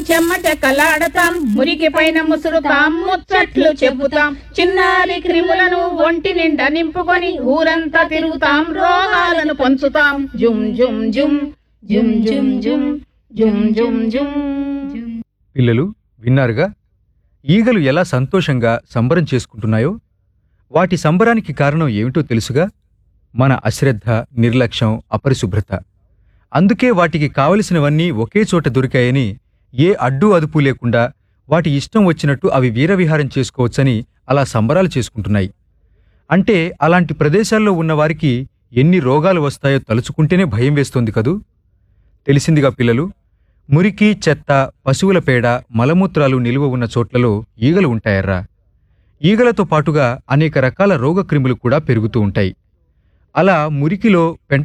చెమ్మట కలాడతాం మురికి పైన ముసురుతాం ముచ్చట్లు చెబుతాం చిన్నారి క్రిములను ఒంటి నిండా నింపుకొని ఊరంతా తిరుగుతాం రోగాలను పంచుతాం జుమ్ జుమ్ జుమ్ జుమ్ జుమ్ జుమ్ జుమ్ జుమ్ జుమ్ జుమ్ పిల్లలు విన్నారుగా ఈగలు ఎలా సంతోషంగా సంబరం చేసుకుంటున్నాయో వాటి సంబరానికి కారణం ఏమిటో తెలుసుగా మన అశ్రద్ధ నిర్లక్ష్యం అపరిశుభ్రత అందుకే వాటికి కావలసినవన్నీ ఒకే చోట దొరికాయని ఏ అడ్డు అదుపు లేకుండా వాటి ఇష్టం వచ్చినట్టు అవి వీరవిహారం చేసుకోవచ్చని అలా సంబరాలు చేసుకుంటున్నాయి అంటే అలాంటి ప్రదేశాల్లో ఉన్నవారికి ఎన్ని రోగాలు వస్తాయో తలుచుకుంటేనే భయం వేస్తోంది కదూ తెలిసిందిగా పిల్లలు మురికి చెత్త పశువుల పేడ మలమూత్రాలు నిలువ ఉన్న చోట్లలో ఈగలు ఉంటాయర్రా ఈగలతో పాటుగా అనేక రకాల రోగక్రిములు కూడా పెరుగుతూ ఉంటాయి అలా మురికిలో పెంట